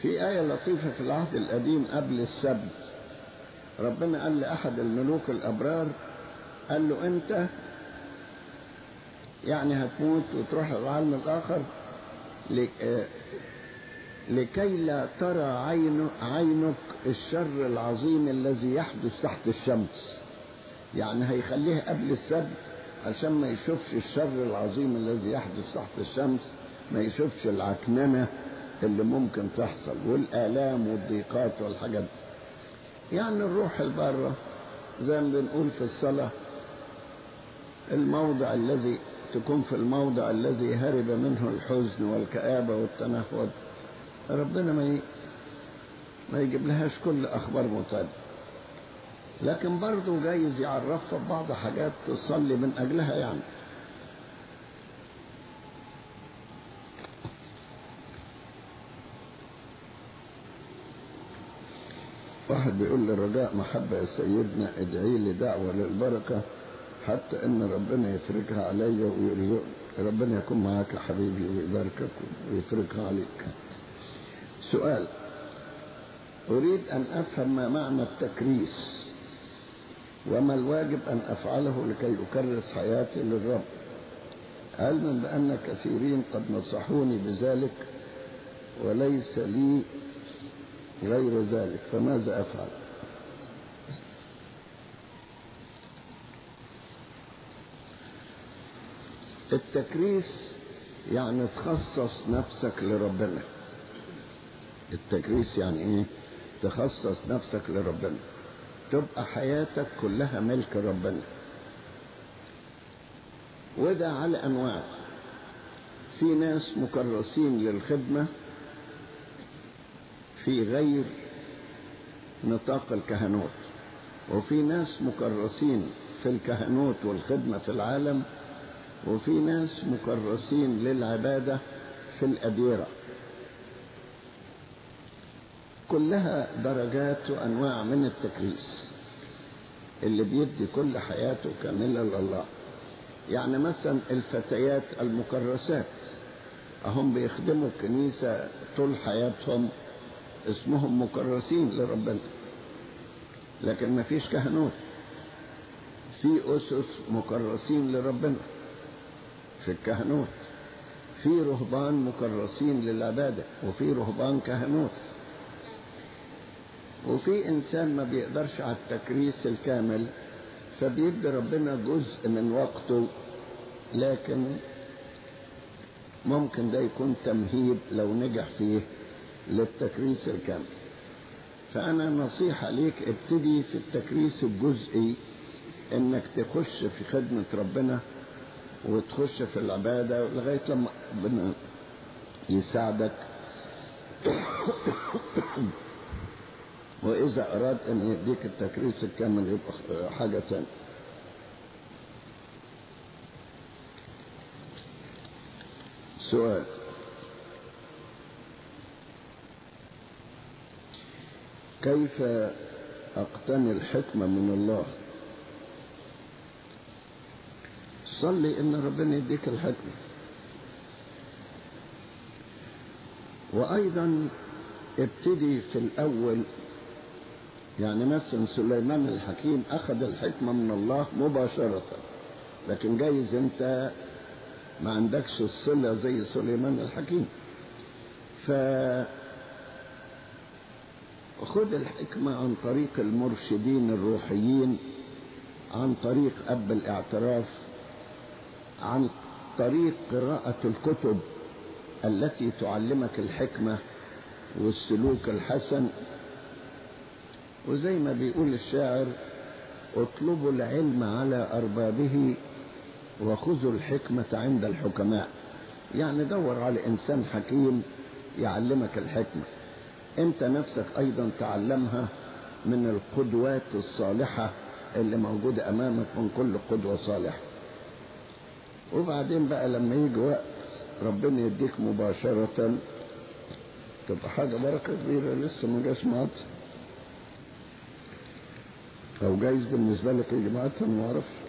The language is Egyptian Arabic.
في آية لطيفة في العهد القديم قبل السبت ربنا قال لأحد الملوك الأبرار قال له أنت يعني هتموت وتروح العالم الآخر لكي لا ترى عين عينك الشر العظيم الذي يحدث تحت الشمس يعني هيخليه قبل السبت عشان ما يشوفش الشر العظيم الذي يحدث تحت الشمس ما يشوفش العكننة اللي ممكن تحصل والآلام والضيقات والحاجات يعني الروح البارة زي ما بنقول في الصلاة الموضع الذي تكون في الموضع الذي هرب منه الحزن والكآبة والتنهد ربنا ما ي... ما يجيب لهاش كل أخبار متعبة لكن برضه جايز يعرفها ببعض حاجات تصلي من أجلها يعني واحد بيقول لي رجاء محبة يا سيدنا ادعي لي دعوة للبركة حتى ان ربنا يفرجها عليا ويرزق ربنا يكون معاك يا حبيبي ويباركك ويفرجها عليك سؤال اريد ان افهم ما معنى التكريس وما الواجب ان افعله لكي اكرس حياتي للرب علما بان كثيرين قد نصحوني بذلك وليس لي غير ذلك فماذا افعل التكريس يعني تخصص نفسك لربنا التكريس يعني ايه تخصص نفسك لربنا تبقى حياتك كلها ملك ربنا وده على انواع في ناس مكرسين للخدمه في غير نطاق الكهنوت وفي ناس مكرسين في الكهنوت والخدمه في العالم وفي ناس مكرسين للعباده في الاديره كلها درجات وانواع من التكريس اللي بيدي كل حياته كامله لله يعني مثلا الفتيات المكرسات هم بيخدموا الكنيسه طول حياتهم اسمهم مكرسين لربنا لكن ما فيش كهنوت في اسس مكرسين لربنا في الكهنوت في رهبان مكرسين للعباده وفي رهبان كهنوت وفي انسان ما بيقدرش على التكريس الكامل فبيدي ربنا جزء من وقته لكن ممكن ده يكون تمهيد لو نجح فيه للتكريس الكامل فأنا نصيحة ليك ابتدي في التكريس الجزئي انك تخش في خدمة ربنا وتخش في العبادة لغاية لما ربنا يساعدك وإذا أراد أن يديك التكريس الكامل يبقى حاجة ثانية سؤال كيف أقتني الحكمة من الله صلي إن ربنا يديك الحكمة وأيضا ابتدي في الأول يعني مثلا سليمان الحكيم أخذ الحكمة من الله مباشرة لكن جايز أنت ما عندكش الصلة زي سليمان الحكيم ف خذ الحكمة عن طريق المرشدين الروحيين عن طريق أب الاعتراف عن طريق قراءة الكتب التي تعلمك الحكمة والسلوك الحسن وزي ما بيقول الشاعر اطلبوا العلم على أربابه وخذوا الحكمة عند الحكماء يعني دور على إنسان حكيم يعلمك الحكمة أنت نفسك أيضا تعلمها من القدوات الصالحة اللي موجودة أمامك من كل قدوة صالحة وبعدين بقى لما يجي وقت ربنا يديك مباشرة تبقى حاجة بركة كبيرة لسه ما جاش معاك أو جايز بالنسبة لك يجي معاك ما أعرفش